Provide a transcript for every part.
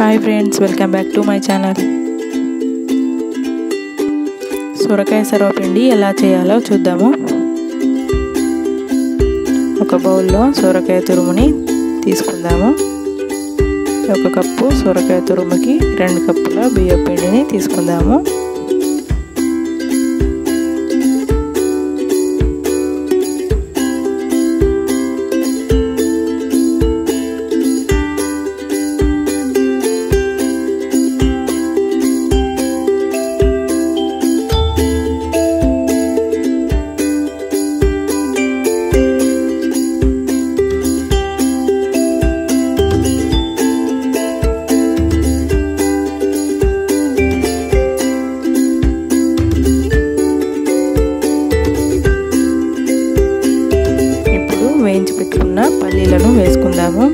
hi friends welcome back to my channel సొరకాయ సర్వపిండి ఎలా చేయాలో చూద్దాము ఒక బౌల్లో సొరకాయ తురుముని తీసుకుందాము ఒక కప్పు సొరకాయ తురుముకి రెండు కప్పుల బియ్య పిండిని తీసుకుందాము ఇప్పుడు వేయించి పెట్టుకున్న పల్లీలను వేసుకుందాము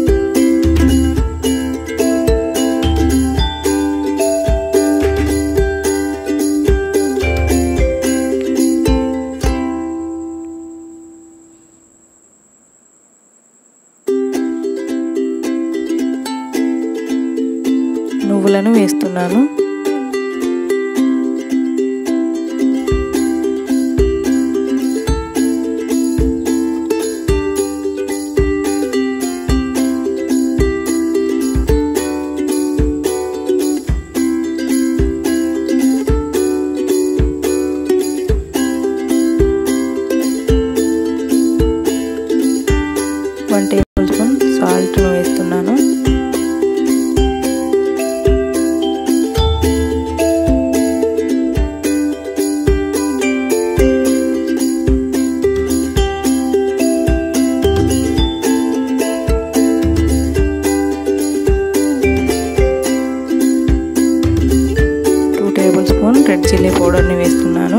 నువ్వులను వేస్తున్నాను వన్ టేబుల్ స్పూన్ సాల్ట్ను వేస్తున్నాను two tablespoon red chilli పౌడర్ని వేస్తున్నాను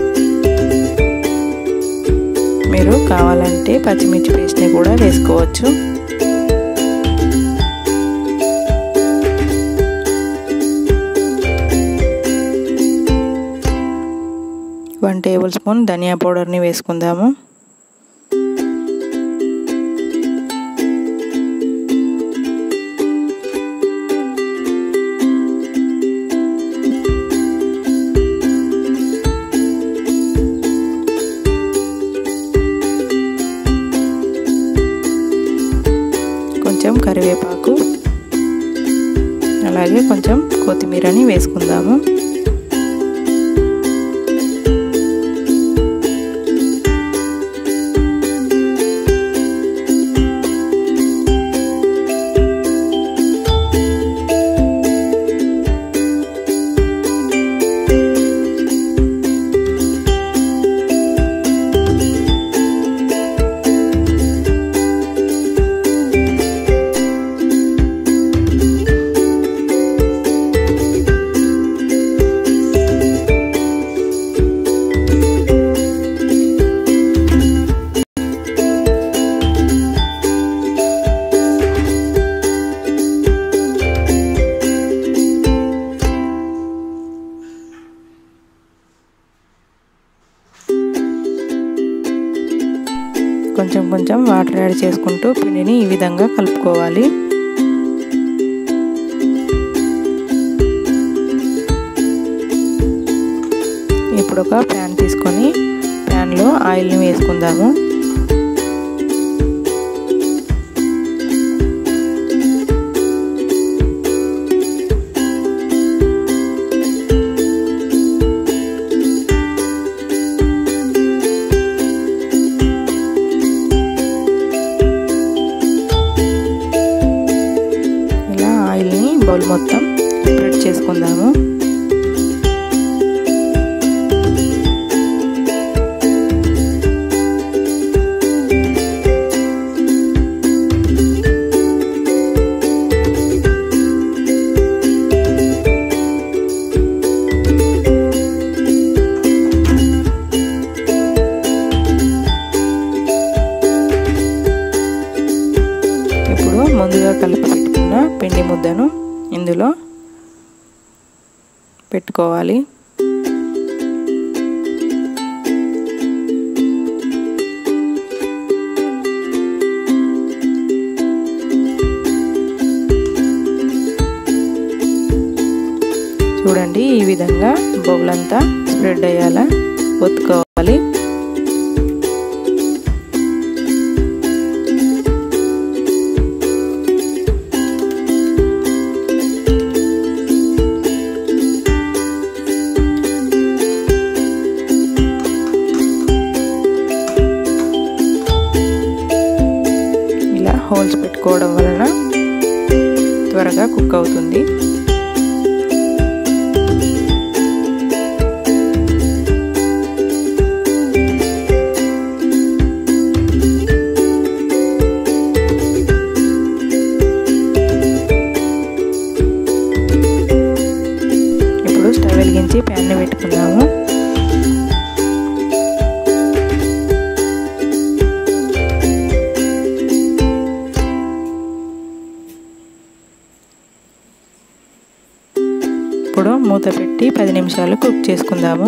మీరు కావాలంటే పచ్చిమిర్చి పేస్ట్ని కూడా వేసుకోవచ్చు వన్ టేబుల్ స్పూన్ ధనియా పౌడర్ని వేసుకుందాము కొంచెం కరివేపాకు అలాగే కొంచెం కొత్తిమీరని వేసుకుందాము కొంచెం కొంచెం వాటర్ యాడ్ చేసుకుంటూ పిండిని ఈ విధంగా కలుపుకోవాలి ఇప్పుడు ఒక ప్యాన్ తీసుకొని ప్యాన్లో ఆయిల్ని వేసుకుందాము ఇలా ఆయిల్ని బౌల్ మొత్తం స్ప్రెడ్ చేసుకుందాము ఇప్పుడు ముందుగా కలిపి పెట్టుకున్న పిండి ముద్దను ఇందులో పెట్టుకోవాలి చూడండి ఈ విధంగా బౌలంతా స్ప్రెడ్ అయ్యేలా ఒత్తుకోవాలి ఇలా హోల్స్ పెట్టుకోవడం వలన త్వరగా కుక్ అవుతుంది ఇప్పుడు స్టవ్ వెలిగించి ప్యాన్ని పెట్టుకుందాము ఇప్పుడు మూత పెట్టి పది నిమిషాలు కుక్ చేసుకుందాము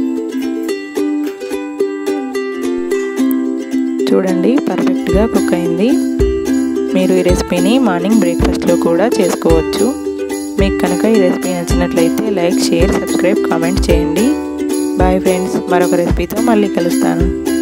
చూడండి పర్ఫెక్ట్గా కుక్ అయింది మీరు ఈ రెసిపీని మార్నింగ్ బ్రేక్ఫాస్ట్లో కూడా చేసుకోవచ్చు మీకు కనుక ఈ రెసిపీ నచ్చినట్లయితే లైక్ షేర్ సబ్స్క్రైబ్ కామెంట్ చేయండి బాయ్ ఫ్రెండ్స్ మరొక రెసిపీతో మళ్ళీ కలుస్తాను